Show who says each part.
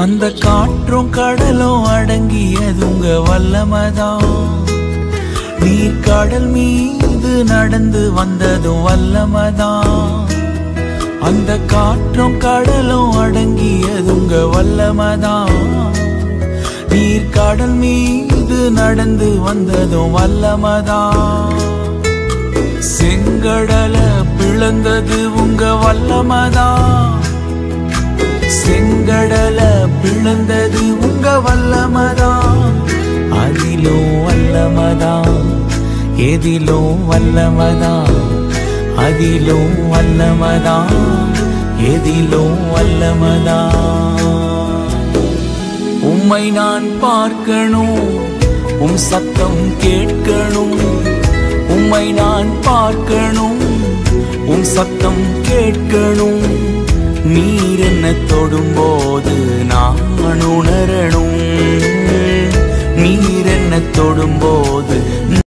Speaker 1: அந்த காற்றும் கடலும் அடங்கியது உங்க வல்லமதான் நீர் கடல் மீது நடந்து வந்ததும் வல்லமதான் அந்த காற்றும் கடலும் அடங்கியது உங்க வல்லமதான் நீர் கடல் மீது நடந்து வந்ததும் வல்லமதான் செங்கடல பிளந்தது உங்க வல்லமதான் செங்கடல பிளந்தது உங்க வல்லமதான் அதிலும் வல்லமதான் எதிலும் வல்லமதான் அதிலும் வல்லமதான் எதிலும் வல்லமதான் உம்மை நான் பார்க்கணும் உம் சத்தம் கேட்கணும் உம்மை நான் பார்க்கணும் உம் சத்தம் கேட்கணும் நீர் என்ன தொடும்போது நான் உணரணும் நீர் என்ன தொடும்போது